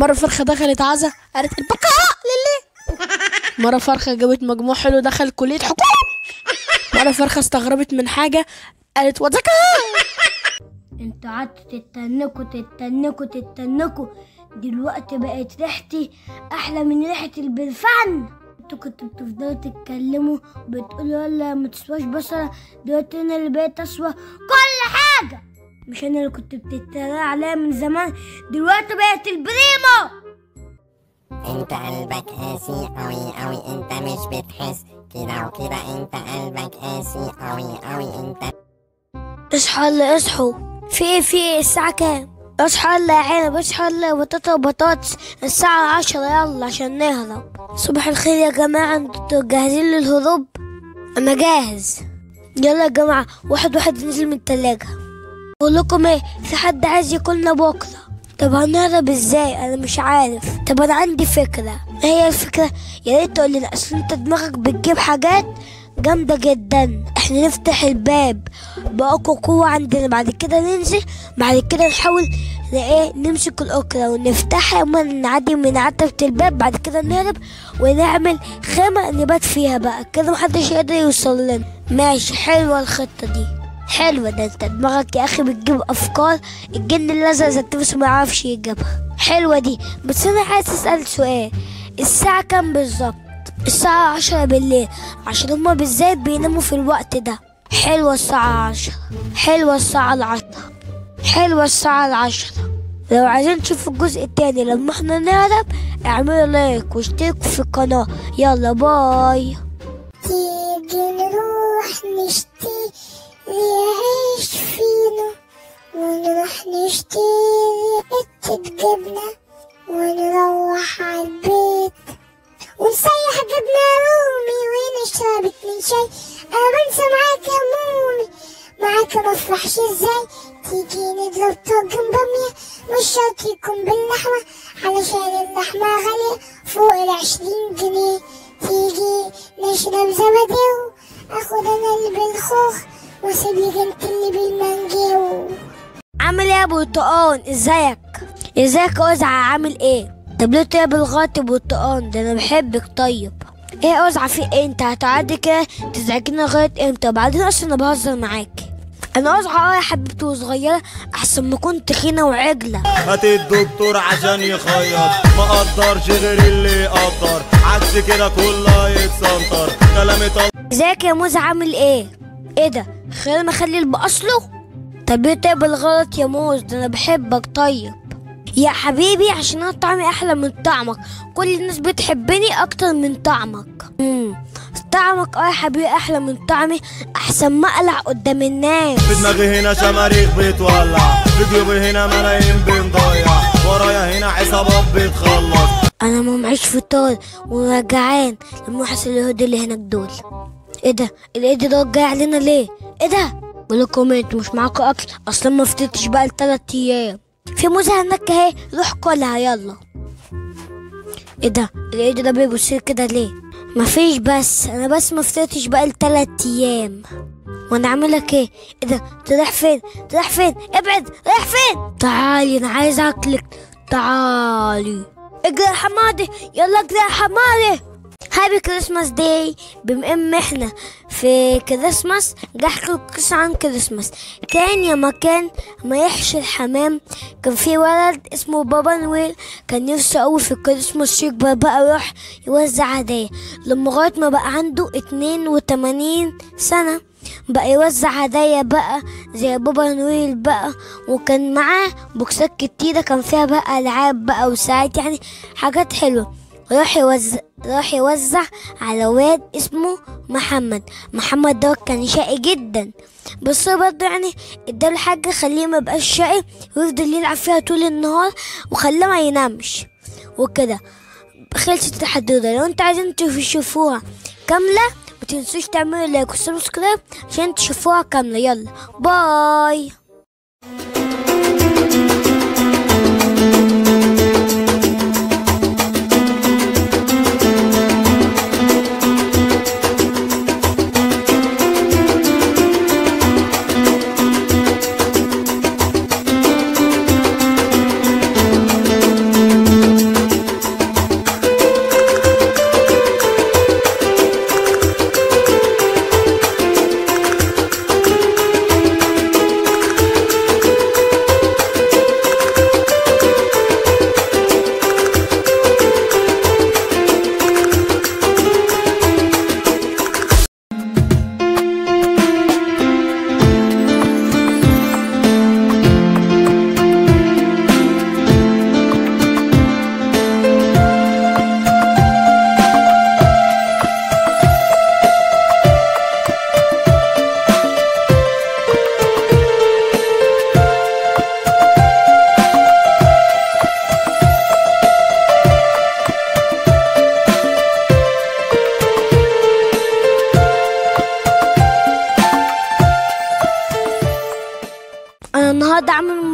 مرة فرخة دخلت عزا قالت البقاء لله مرة فرخة جابت مجموع حلو دخل كلية حكومة مرة فرخة استغربت من حاجة قالت وذكاء انتوا قعدتوا تتنكوا تتنكوا تتنكوا دلوقتي بقت ريحتي احلى من ريحة البرفان انتوا كنتوا بتفضلوا تتكلموا وبتقولوا يلا ما تسواش بصرة دلوقتي انا اللي بقيت اسوى كل حاجة مش انا اللي كنت بتتريق عليا من زمان دلوقتي بقت البريمو انت قلبك قاسي قوي قوي انت مش بتحس كده وكده انت قلبك قاسي قوي قوي انت اصحى يلا اصحوا في ايه في ايه الساعة كام؟ اصحى يلا يا عنب اصحى يلا يا بطاطا وبطاطس الساعة عشرة يلا عشان نهرب صباح الخير يا جماعة انتوا جاهزين للهروب؟ انا جاهز يلا يا جماعة واحد واحد نزل من التلاجة اقول لكم ايه في حد عايز ياكلنا بكرة طب هنهرب ازاي انا مش عارف طب انا عندي فكرة ايه هي الفكرة يا ريت تقول لنا اصل انت دماغك بتجيب حاجات جامدة جدا احنا نفتح الباب بأقوى قوة عندنا بعد كده ننزل بعد كده نحاول ن- ايه نمسك الأكرة ونفتحها وما نعدي من عتبة الباب بعد كده نهرب ونعمل خيمة نبات فيها بقى كده محدش يقدر يوصل لنا ماشي حلوة الخطة دي حلوة ده انت دماغك يا اخي بتجيب افكار الجن الازرق ذات نفسه ما يعرفش يجيبها حلوة دي بس انا عايز اسأل سؤال الساعة كام بالظبط الساعة عشرة بالليل عشان هما بالذات بيناموا في الوقت ده حلوة الساعة عشرة حلوة الساعة العشرة حلوة الساعة العشرة لو عايزين تشوفوا الجزء التاني لما احنا نهرب اعملوا لايك واشتركوا في القناة يلا باي تيجي نروح نشتري عيش فينو ونروح نشتري حتة جبنة ونروح عالبيت ونسيح جبنة رومي ونشرب اتنين شاي أنا بنسى معاك يا مومي معاك مفرحش ازاي تيجي نضرب طاجن بامية مش شرط يكون باللحمة علشان اللحمة غالية فوق العشرين جنيه تيجي نشرب زبادو اخد انا اللي بالخوخ واسيب لك انت اللي بالمانجو عامل ايه يا برتقان ازيك ازيك يا ازعة عامل ايه طب ليه طيب الغلط يا برتقان ده انا بحبك طيب ايه يا ازعة في ايه انت هتقعدي كده تزعجيني لغاية امتى وبعدين اصلا انا بهزر معاكي انا ازعة اه يا حبيبتي وصغيرة احسن ما كنت تخينة وعجلة هات الدكتور عشان يخيط ما قدرش غير اللي يقدر عكس كده كله يتسنطر كلامي طل ازيك يا موز عامل ايه ايه ده خلينا اخلي باصله طب ايه طيب الغلط يا موز ده انا بحبك طيب يا حبيبي عشان انا طعمي احلى من طعمك كل الناس بتحبني اكتر من طعمك امم طعمك اه يا حبيبي احلى من طعمي احسن ما اقلع قدام الناس في دماغي هنا شماريخ بتولع في جيوبي هنا ملايين بنضيع ورايا هنا عصابات بتخلص انا ما معيش فطار وانا جعان لما احس اليهود اللي هناك دول ايه ده الايد ده جاي علينا ليه ايه ده بقولكم انتوا مش معاكم اكل اصلا ما فطرتش بقى لتلات ايام في موزة هناك اهي روح كلها يلا ايه ده الايد ده بيبص كده ليه مفيش بس انا بس ما فطرتش بقى لتلات ايام وانا عاملك ايه ايه ده انت رايح فين انت رايح فين ابعد رايح فين تعالي انا عايز اكلك تعالي اجري يا حمادي يلا اجري يا حمادي هابي كريسماس داي بما ان احنا في كريسماس جه احكي قصة عن كريسماس كان يا مكان ما يحشي الحمام كان في ولد اسمه بابا نويل كان نفسه قوي في الكريسماس يكبر بقى يروح يوزع هدايا لما لغاية ما بقى عنده اتنين وتمانين سنة بقى يوزع هدايا بقى زي بابا نويل بقى وكان معاه بوكسات كتيرة كان فيها بقى ألعاب بقى وساعات يعني حاجات حلوة راح يوزع راح يوزع على واد اسمه محمد محمد ده كان شقي جدا بس هو برضه يعني اداله حاجة خليه ما يبقاش شقي ويفضل يلعب فيها طول النهار وخلاه ما ينامش وكده خلصت الحدوتة لو انتوا عايزين تشوفوها كاملة ما تنسوش تعملوا لايك وسبسكرايب عشان تشوفوها كاملة يلا باي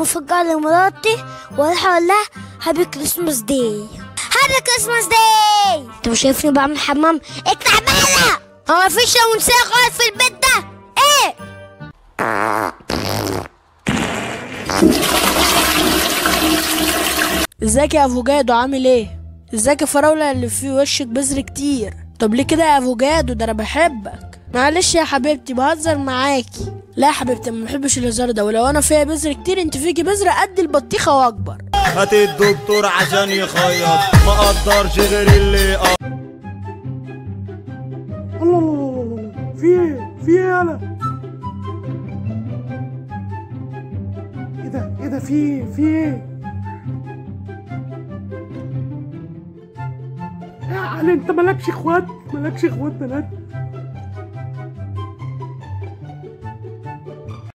مفاجأة لمراتي واروح اقول لها هابي كريسماس داي هابي كريسماس داي انت مش شايفني بعمل حمام اطلع بره هو مفيش رومانسية خالص في البيت ده ايه ازيك يا افوجادو عامل ايه ازيك يا فراولة اللي في وشك بذر كتير طب ليه كده يا افوجادو ده انا بحبك معلش يا حبيبتي بهزر معاكي لا يا حبيبتي ما بحبش الهزار ده ولو انا فيها بذر كتير انت فيكي بذر قد البطيخه واكبر هات الدكتور عشان يخيط ما قدرش غير اللي يقدر الله الله الله الله في ايه في ايه يالا ايه ده ايه ده في ايه في ايه يا علي انت مالكش اخوات مالكش اخوات بنات